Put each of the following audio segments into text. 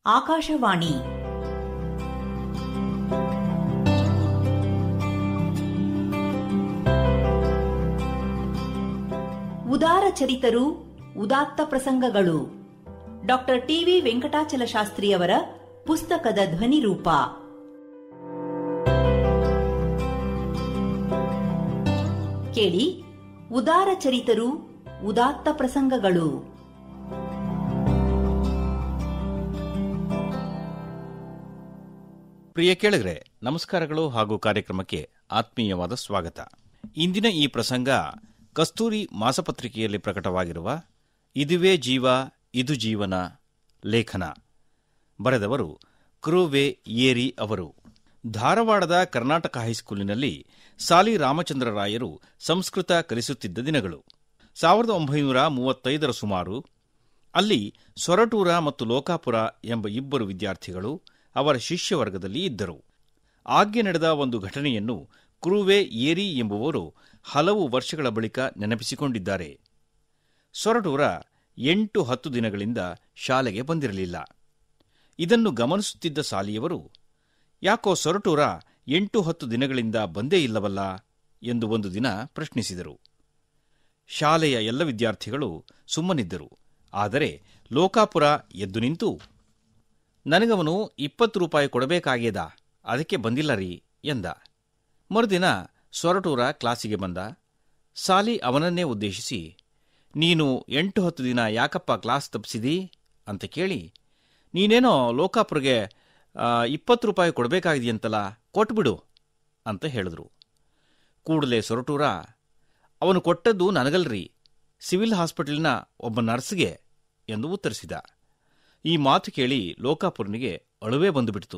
ಆಕಾಶವಾಣಿ ಉದಾರ ಚರಿತರು ಉದಾತ್ತ ಪ್ರಸಂಗಗಳು ಡಾಕ್ಟರ್ ಟಿವಿ ವೆಂಕಟಾಚಲ ಶಾಸ್ತ್ರಿಯವರ ಪುಸ್ತಕದ ಧ್ವನಿರೂಪ ಕೇಳಿ ಉದಾರ ಚರಿತರು ಉದಾತ್ತ ಪ್ರಸಂಗಗಳು ಪ್ರಿಯ ಕೇಳಿಗ್ರೆ ನಮಸ್ಕಾರಗಳು ಹಾಗೂ ಕಾರ್ಯಕ್ರಮಕ್ಕೆ ಆತ್ಮೀಯವಾದ ಸ್ವಾಗತ ಇಂದಿನ ಈ ಪ್ರಸಂಗ ಕಸ್ತೂರಿ ಮಾಸಪತ್ರಿಕೆಯಲ್ಲಿ ಪ್ರಕಟವಾಗಿರುವ ಇದುವೇ ಜೀವ ಇದು ಜೀವನ ಲೇಖನ ಬರೆದವರು ಕ್ರೂವೆ ಏರಿ ಅವರು ಧಾರವಾಡದ ಕರ್ನಾಟಕ ಹೈಸ್ಕೂಲಿನಲ್ಲಿ ಸಾಲಿ ರಾಮಚಂದ್ರ ರಾಯರು ಸಂಸ್ಕೃತ ಕಲಿಸುತ್ತಿದ್ದ ದಿನಗಳು ಸಾವಿರದ ಒಂಬೈನೂರ ಮೂವತ್ತೈದರ ಸುಮಾರು ಅಲ್ಲಿ ಸೊರಟೂರ ಮತ್ತು ಲೋಕಾಪುರ ಎಂಬ ಇಬ್ಬರು ವಿದ್ಯಾರ್ಥಿಗಳು ಅವರ ಶಿಷ್ಯವರ್ಗದಲ್ಲಿ ಇದ್ದರು ಆಗ್ಗೆ ನಡೆದ ಒಂದು ಘಟನೆಯನ್ನು ಕ್ರೂವೆ ಏರಿ ಎಂಬುವರು ಹಲವು ವರ್ಷಗಳ ಬಳಿಕ ನೆನಪಿಸಿಕೊಂಡಿದ್ದಾರೆ ಸೊರಟೂರ ಎಂಟು ಹತ್ತು ದಿನಗಳಿಂದ ಶಾಲೆಗೆ ಬಂದಿರಲಿಲ್ಲ ಇದನ್ನು ಗಮನಿಸುತ್ತಿದ್ದ ಸಾಲಿಯವರು ಯಾಕೋ ಸೊರಟೂರ ಎಂಟು ಹತ್ತು ದಿನಗಳಿಂದ ಬಂದೇ ಇಲ್ಲವಲ್ಲ ಎಂದು ಒಂದು ದಿನ ಪ್ರಶ್ನಿಸಿದರು ಶಾಲೆಯ ಎಲ್ಲ ವಿದ್ಯಾರ್ಥಿಗಳು ಸುಮ್ಮನಿದ್ದರು ಆದರೆ ಲೋಕಾಪುರ ಎದ್ದು ನಿಂತು ನನಗವನು ಇಪ್ಪತ್ತು ರೂಪಾಯಿ ಕೊಡಬೇಕಾಗ್ಯದ ಅದಕ್ಕೆ ಬಂದಿಲ್ಲ ರೀ ಎಂದ ಮರುದಿನ ಸೊರಟೂರ ಕ್ಲಾಸಿಗೆ ಬಂದ ಸಾಲಿ ಅವನನ್ನೇ ಉದ್ದೇಶಿಸಿ ನೀನು ಎಂಟು ಹತ್ತು ದಿನ ಯಾಕಪ್ಪ ಕ್ಲಾಸ್ ತಪ್ಪಿಸಿದಿ ಅಂತ ಕೇಳಿ ನೀನೇನೋ ಲೋಕಾಪುರಗೆ ಆ, ಇಪ್ಪತ್ತು ರೂಪಾಯಿ ಕೊಡಬೇಕಾಗಿದೆಯಂತಲ್ಲ ಕೊಟ್ಬಿಡು ಅಂತ ಹೇಳಿದ್ರು ಕೂಡಲೇ ಸೊರಟೂರ ಅವನು ಕೊಟ್ಟದ್ದು ನನಗಲ್ರಿ ಸಿವಿಲ್ ಹಾಸ್ಪಿಟಲ್ನ ಒಬ್ಬ ನರ್ಸ್ಗೆ ಎಂದು ಉತ್ತರಿಸಿದ ಈ ಮಾತು ಕೇಳಿ ಲೋಕಾಪುರನಿಗೆ ಅಳುವೇ ಬಂದುಬಿಡ್ತು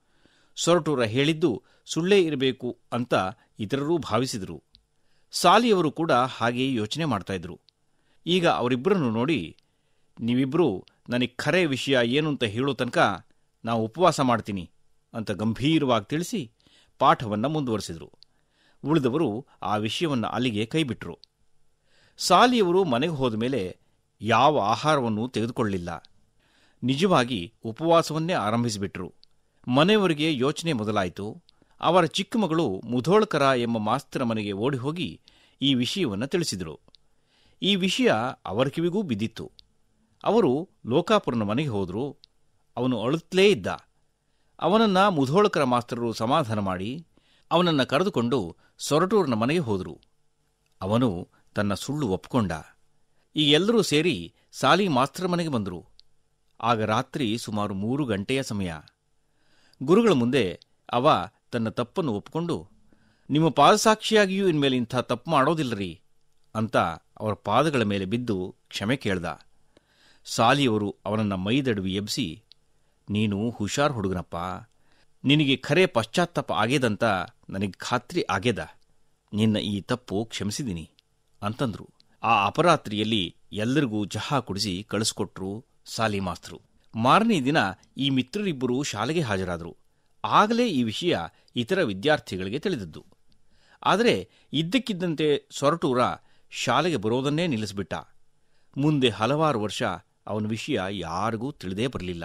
ಸೊರಟೂರ ಹೇಳಿದ್ದು ಸುಳ್ಳೇ ಇರಬೇಕು ಅಂತ ಇತರರೂ ಭಾವಿಸಿದರು ಸಾಲಿಯವರು ಕೂಡ ಹಾಗೆಯೇ ಯೋಚನೆ ಮಾಡ್ತಾ ಇದ್ರು ಈಗ ಅವರಿಬ್ಬರನ್ನು ನೋಡಿ ನೀವಿಬ್ಬರೂ ನನಗೆ ಖರೆ ವಿಷಯ ಏನು ಅಂತ ಹೇಳೋ ತನಕ ನಾವು ಉಪವಾಸ ಮಾಡ್ತೀನಿ ಅಂತ ಗಂಭೀರವಾಗಿ ತಿಳಿಸಿ ಪಾಠವನ್ನು ಮುಂದುವರೆಸಿದರು ಉಳಿದವರು ಆ ವಿಷಯವನ್ನು ಅಲ್ಲಿಗೆ ಕೈಬಿಟ್ರು ಸಾಲಿಯವರು ಮನೆಗೆ ಹೋದ ಮೇಲೆ ಯಾವ ಆಹಾರವನ್ನು ತೆಗೆದುಕೊಳ್ಳಲಿಲ್ಲ ನಿಜವಾಗಿ ಉಪವಾಸವನ್ನೇ ಆರಂಭಿಸಿಬಿಟ್ರು ಮನೆಯವರಿಗೆ ಯೋಚನೆ ಮೊದಲಾಯಿತು ಅವರ ಚಿಕ್ಕ ಮಗಳು ಮುಧೋಳ್ಕರ ಎಂಬ ಮಾಸ್ತರ ಮನೆಗೆ ಓಡಿ ಹೋಗಿ ಈ ವಿಷಯವನ್ನು ತಿಳಿಸಿದರು ಈ ವಿಷಯ ಅವರ ಕಿವಿಗೂ ಬಿದ್ದಿತ್ತು ಅವರು ಲೋಕಾಪುರನ ಮನೆಗೆ ಹೋದರು ಅವನು ಅಳುತ್ತಲೇ ಇದ್ದ ಅವನನ್ನ ಮುಧೋಳ್ಕರ ಮಾಸ್ತರರು ಸಮಾಧಾನ ಮಾಡಿ ಅವನನ್ನ ಕರೆದುಕೊಂಡು ಸೊರಟೂರಿನ ಮನೆಗೆ ಹೋದರು ಅವನು ತನ್ನ ಸುಳ್ಳು ಒಪ್ಕೊಂಡ ಈ ಎಲ್ಲರೂ ಸೇರಿ ಸಾಲಿ ಮಾಸ್ತರ ಮನೆಗೆ ಬಂದರು ಆಗ ರಾತ್ರಿ ಸುಮಾರು ಮೂರು ಗಂಟೆಯ ಸಮಯ ಗುರುಗಳ ಮುಂದೆ ಅವ ತನ್ನ ತಪ್ಪನ್ನು ಒಪ್ಕೊಂಡು ನಿಮ್ಮ ಪಾದಸಾಕ್ಷಿಯಾಗಿಯೂ ಇನ್ಮೇಲೆ ಇಂಥ ತಪ್ಪು ಮಾಡೋದಿಲ್ಲರಿ ಅಂತ ಅವರ ಪಾದಗಳ ಮೇಲೆ ಬಿದ್ದು ಕ್ಷಮೆ ಕೇಳ್ದ ಸಾಲಿಯವರು ಅವನನ್ನ ಮೈದಡುವಿ ಎಬ್ಸಿ ನೀನು ಹುಷಾರ್ ಹುಡುಗನಪ್ಪ ನಿನಗೆ ಖರೆ ಪಶ್ಚಾತ್ತಾಪ ಆಗ್ಯದಂತ ನನಗೆ ಖಾತ್ರಿ ಆಗ್ಯದ ನಿನ್ನ ಈ ತಪ್ಪು ಕ್ಷಮಿಸಿದ್ದೀನಿ ಅಂತಂದ್ರು ಆ ಅಪರಾತ್ರಿಯಲ್ಲಿ ಎಲ್ಲರಿಗೂ ಚಹಾ ಕುಡಿಸಿ ಕಳಿಸ್ಕೊಟ್ರು ಸಾಲಿ ಮಾಸ್ತರು ಮಾರನೇ ದಿನ ಈ ಮಿತ್ರರಿಬ್ಬರು ಶಾಲೆಗೆ ಹಾಜರಾದರು ಆಗಲೇ ಈ ವಿಷಯ ಇತರ ವಿದ್ಯಾರ್ಥಿಗಳಿಗೆ ತಿಳಿದದ್ದು ಆದರೆ ಇದ್ದಕ್ಕಿದ್ದಂತೆ ಸೊರಟೂರ ಶಾಲೆಗೆ ಬರೋದನ್ನೇ ನಿಲ್ಲಿಸಿಬಿಟ್ಟ ಮುಂದೆ ಹಲವಾರು ವರ್ಷ ಅವನ ವಿಷಯ ಯಾರಿಗೂ ತಿಳಿದೇ ಬರಲಿಲ್ಲ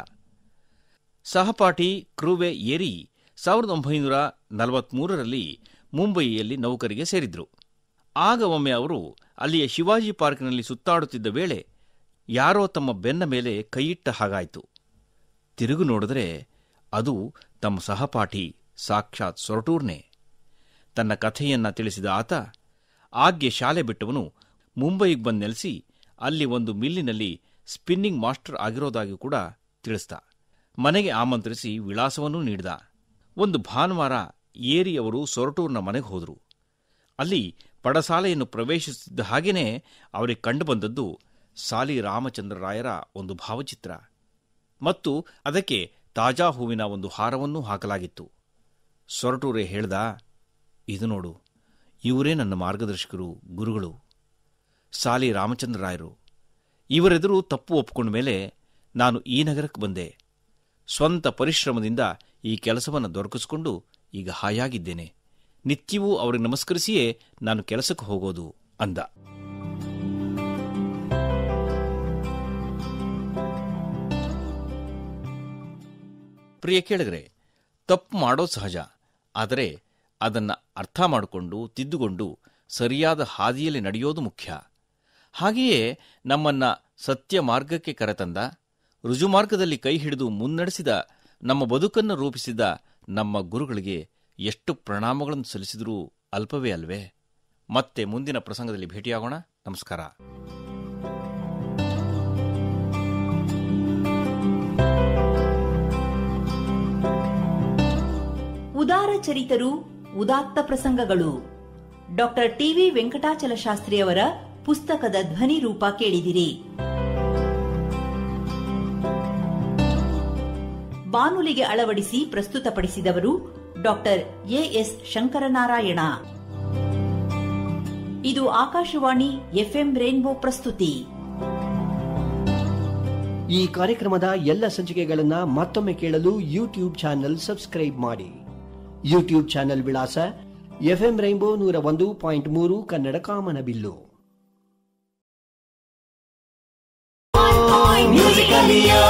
ಸಹಪಾಠಿ ಕ್ರೂವೆ ಏರಿ ಸಾವಿರದ ಒಂಬೈನೂರ ನಲವತ್ಮೂರರಲ್ಲಿ ಮುಂಬಯಿಯಲ್ಲಿ ನೌಕರಿಗೆ ಸೇರಿದ್ರು ಆಗ ಒಮ್ಮೆ ಅವರು ಅಲ್ಲಿಯ ಶಿವಾಜಿ ಪಾರ್ಕ್ನಲ್ಲಿ ಸುತ್ತಾಡುತ್ತಿದ್ದ ವೇಳೆ ಯಾರೋ ತಮ್ಮ ಬೆನ್ನ ಮೇಲೆ ಕೈಯಿಟ್ಟ ಹಾಗಾಯಿತು ತಿರುಗು ನೋಡಿದರೆ ಅದು ತಮ್ಮ ಸಹಪಾಠಿ ಸಾಕ್ಷಾತ್ ಸೊರಟೂರ್ನೇ ತನ್ನ ಕಥೆಯನ್ನ ತಿಳಿಸಿದ ಆತ ಆಗ್ಗೆ ಶಾಲೆ ಬಿಟ್ಟವನು ಮುಂಬಯಿಗೆ ಬಂದು ನೆಲೆಸಿ ಅಲ್ಲಿ ಒಂದು ಮಿಲ್ಲಿನಲ್ಲಿ ಸ್ಪಿನ್ನಿಂಗ್ ಮಾಸ್ಟರ್ ಆಗಿರೋದಾಗಿ ಕೂಡ ತಿಳಿಸ್ದ ಮನೆಗೆ ಆಮಂತ್ರಿಸಿ ವಿಳಾಸವನ್ನೂ ನೀಡಿದ ಒಂದು ಭಾನುವಾರ ಏರಿ ಅವರು ಸೊರಟೂರ್ನ ಮನೆಗೆ ಹೋದರು ಅಲ್ಲಿ ಪಡಸಾಲೆಯನ್ನು ಪ್ರವೇಶಿಸುತ್ತಿದ್ದ ಹಾಗೇನೆ ಅವರಿಗೆ ಕಂಡುಬಂದದ್ದು ಸಾಲಿ ರಾಮಚಂದ್ರ ರಾಯರ ಒಂದು ಭಾವಚಿತ್ರ ಮತ್ತು ಅದಕ್ಕೆ ತಾಜಾ ಹೂವಿನ ಒಂದು ಹಾರವನ್ನೂ ಹಾಕಲಾಗಿತ್ತು ಸೊರಟೂರೇ ಹೇಳ್ದ ಇದು ನೋಡು ಇವರೇ ನನ್ನ ಮಾರ್ಗದರ್ಶಕರು ಗುರುಗಳು ಸಾಲಿ ರಾಮಚಂದ್ರ ರಾಯರು ಇವರೆದುರು ತಪ್ಪು ಒಪ್ಕೊಂಡ ಮೇಲೆ ನಾನು ಈ ನಗರಕ್ಕೆ ಬಂದೆ ಸ್ವಂತ ಪರಿಶ್ರಮದಿಂದ ಈ ಕೆಲಸವನ್ನು ದೊರಕಿಸಿಕೊಂಡು ಈಗ ಹಾಯಾಗಿದ್ದೇನೆ ನಿತ್ಯವೂ ಅವರಿಗೆ ನಮಸ್ಕರಿಸಿಯೇ ನಾನು ಕೆಲಸಕ್ಕೆ ಹೋಗೋದು ಅಂದ ಪ್ರಿಯ ಕೇಳಿದ್ರೆ ತಪ್ಪು ಮಾಡೋದು ಸಹಜ ಆದರೆ ಅದನ್ನು ಅರ್ಥ ಮಾಡಿಕೊಂಡು ತಿದ್ದುಕೊಂಡು ಸರಿಯಾದ ಹಾದಿಯಲ್ಲಿ ನಡೆಯೋದು ಮುಖ್ಯ ಹಾಗೆಯೇ ನಮ್ಮನ್ನ ಸತ್ಯ ಮಾರ್ಗಕ್ಕೆ ಕರೆತಂದ ರುಜುಮಾರ್ಗದಲ್ಲಿ ಕೈ ಹಿಡಿದು ಮುನ್ನಡೆಸಿದ ನಮ್ಮ ಬದುಕನ್ನು ರೂಪಿಸಿದ ನಮ್ಮ ಗುರುಗಳಿಗೆ ಎಷ್ಟು ಪ್ರಣಾಮಗಳನ್ನು ಸಲ್ಲಿಸಿದರೂ ಅಲ್ಪವೇ ಅಲ್ವೇ ಮತ್ತೆ ಮುಂದಿನ ಪ್ರಸಂಗದಲ್ಲಿ ಭೇಟಿಯಾಗೋಣ ನಮಸ್ಕಾರ ಉದಾರ ಚರಿತರು ಉದಾತ್ತ ಪ್ರಸಂಗಗಳು ಡಾಕ್ಟರ್ ಟಿವಿ ವೆಂಕಟಾಚಲ ಶಾಸ್ತ್ರಿಯವರ ಪುಸ್ತಕದ ಧ್ವನಿ ರೂಪ ಕೇಳಿದಿರಿ ಬಾನುಲಿಗೆ ಅಳವಡಿಸಿ ಪ್ರಸ್ತುತಪಡಿಸಿದವರು ಡಾಕ್ಟರ್ ಎಎಸ್ ಶಂಕರನಾರಾಯಣ ಇದು ಆಕಾಶವಾಣಿ ಎಫ್ಎಂ ರೇನ್ಬೋ ಪ್ರಸ್ತುತಿ ಈ ಕಾರ್ಯಕ್ರಮದ ಎಲ್ಲ ಸಂಚಿಕೆಗಳನ್ನ ಮತ್ತೊಮ್ಮೆ ಕೇಳಲು ಯೂಟ್ಯೂಬ್ ಚಾನೆಲ್ ಸಬ್ಸ್ಕ್ರೈಬ್ ಮಾಡಿ ಯೂಟ್ಯೂಬ್ ಚಾನೆಲ್ ವಿಳಾಸ ಎಫ್ಎಂ ರೈನ್ಬೋ ನೂರ ಒಂದು ಪಾಯಿಂಟ್ ಮೂರು ಕನ್ನಡ ಕಾಮನಬಿಲ್ಲು Musically